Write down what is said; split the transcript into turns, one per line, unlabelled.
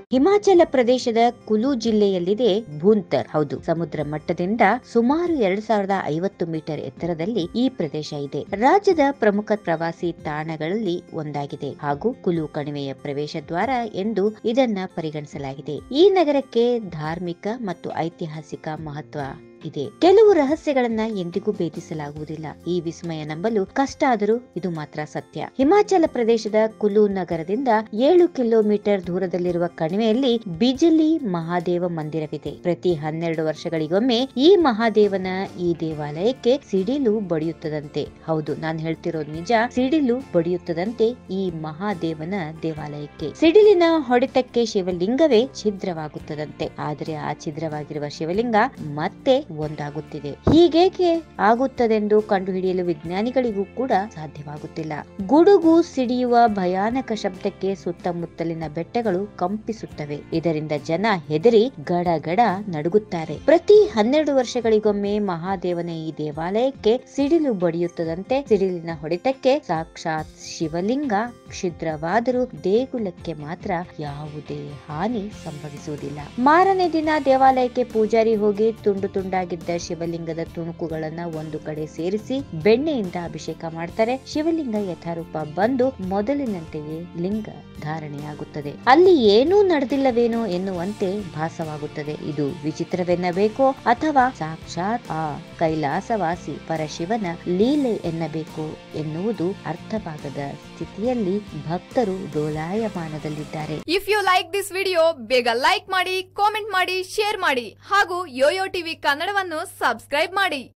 ಹಿಮಾಚಲ ಪ್ರದೇಶದ ಕುಲು ಜಿಲ್ಲೆಯಲ್ಲಿದೆ ಭೂಂತರ್ ಹೌದು ಸಮುದ್ರ ಮಟ್ಟದಿಂದ ಸುಮಾರು ಎರಡ್ ಸಾವಿರದ ಐವತ್ತು ಮೀಟರ್ ಎತ್ತರದಲ್ಲಿ ಈ ಪ್ರದೇಶ ಇದೆ ರಾಜ್ಯದ ಪ್ರಮುಖ ಪ್ರವಾಸಿ ತಾಣಗಳಲ್ಲಿ ಒಂದಾಗಿದೆ ಹಾಗೂ ಕುಲು ಕಣಿವೆಯ ಪ್ರವೇಶ ದ್ವಾರ ಎಂದು ಇದನ್ನ ಪರಿಗಣಿಸಲಾಗಿದೆ ಈ ನಗರಕ್ಕೆ ಧಾರ್ಮಿಕ ಮತ್ತು ಐತಿಹಾಸಿಕ ಮಹತ್ವ ಇದೆ ಕೆಲವು ರಹಸ್ಯಗಳನ್ನ ಎಂದಿಗೂ ಭೇದಿಸಲಾಗುವುದಿಲ್ಲ ಈ ವಿಸ್ಮಯ ನಂಬಲು ಕಷ್ಟ ಆದರೂ ಇದು ಮಾತ್ರ ಸತ್ಯ ಹಿಮಾಚಲ ಪ್ರದೇಶದ ಕುಲು ನಗರದಿಂದ ಏಳು ಕಿಲೋಮೀಟರ್ ದೂರದಲ್ಲಿರುವ ಕಣಿವೆಯಲ್ಲಿ ಬಿಜಲಿ ಮಹಾದೇವ ಮಂದಿರವಿದೆ ಪ್ರತಿ ಹನ್ನೆರಡು ವರ್ಷಗಳಿಗೊಮ್ಮೆ ಈ ಮಹಾದೇವನ ಈ ದೇವಾಲಯಕ್ಕೆ ಸಿಡಿಲು ಬಡಿಯುತ್ತದಂತೆ ಹೌದು ನಾನು ಹೇಳ್ತಿರೋದು ನಿಜ ಸಿಡಿಲು ಬಡಿಯುತ್ತದಂತೆ ಈ ಮಹಾದೇವನ ದೇವಾಲಯಕ್ಕೆ ಸಿಡಿಲಿನ ಹೊಡೆತಕ್ಕೆ ಶಿವಲಿಂಗವೇ ಛಿದ್ರವಾಗುತ್ತದಂತೆ ಆದರೆ ಆ ಛಿದ್ರವಾಗಿರುವ ಶಿವಲಿಂಗ ಮತ್ತೆ ಒಂದಾಗುತ್ತಿದೆ ಹೀಗೇಕೆ ಆಗುತ್ತದೆಂದು ಕಂಡುಹಿಡಿಯಲು ವಿಜ್ಞಾನಿಗಳಿಗೂ ಕೂಡ ಸಾಧ್ಯವಾಗುತ್ತಿಲ್ಲ ಗುಡುಗು ಸಿಡಿಯುವ ಭಯಾನಕ ಶಬ್ದಕ್ಕೆ ಸುತ್ತಮುತ್ತಲಿನ ಬೆಟ್ಟಗಳು ಕಂಪಿಸುತ್ತವೆ ಇದರಿಂದ ಜನ ಹೆದರಿ ಗಡಗಡ ನಡುಗುತ್ತಾರೆ ಪ್ರತಿ ಹನ್ನೆರಡು ವರ್ಷಗಳಿಗೊಮ್ಮೆ ಮಹಾದೇವನ ಈ ದೇವಾಲಯಕ್ಕೆ ಸಿಡಿಲು ಬಡಿಯುತ್ತದಂತೆ ಸಿಡಿಲಿನ ಹೊಡೆತಕ್ಕೆ ಸಾಕ್ಷಾತ್ ಶಿವಲಿಂಗ ಕ್ಷಿದ್ರವಾದರೂ ದೇಗುಲಕ್ಕೆ ಮಾತ್ರ ಯಾವುದೇ ಹಾನಿ ಸಂಭವಿಸುವುದಿಲ್ಲ ಮಾರನೇ ದಿನ ದೇವಾಲಯಕ್ಕೆ ಪೂಜಾರಿ ಹೋಗಿ ತುಂಡು ತುಂಡಾಗಿದ್ದ ಶಿವಲಿಂಗದ ತುಣುಕುಗಳನ್ನ ಒಂದು ಕಡೆ ಸೇರಿಸಿ ಬೆಣ್ಣೆಯಿಂದ ಅಭಿಷೇಕ ಮಾಡ್ತಾರೆ ಶಿವಲಿಂಗ ಯಥಾರೂಪ ಬಂದು ಮೊದಲಿನಂತೆಯೇ ಲಿಂಗ ಧಾರಣೆಯಾಗುತ್ತದೆ ಅಲ್ಲಿ ಏನೂ ನಡೆದಿಲ್ಲವೇನೋ ಎನ್ನುವಂತೆ ಭಾಸವಾಗುತ್ತದೆ ಇದು ವಿಚಿತ್ರವೆನ್ನಬೇಕೋ ಅಥವಾ ಸಾಕ್ಷಾತ್ ಆ ಕೈಲಾಸವಾಸಿ ಪರಶಿವನ ಲೀಲೆ ಎನ್ನಬೇಕು ಎನ್ನುವುದು ಅರ್ಥವಾಗದ ಸ್ಥಿತಿಯಲ್ಲಿ ಭಕ್ತರು ಡೋಲಾಯಮಾನದಲ್ಲಿದ್ದಾರೆ
if you like this video ಬೇಗ ಲೈಕ್ ಮಾಡಿ ಕಾಮೆಂಟ್ ಮಾಡಿ ಶೇರ್ ಮಾಡಿ ಹಾಗೂ ಯೋಯೋ ಟಿವಿ ಕನ್ನಡವನ್ನು ಸಬ್ಸ್ಕ್ರೈಬ್ ಮಾಡಿ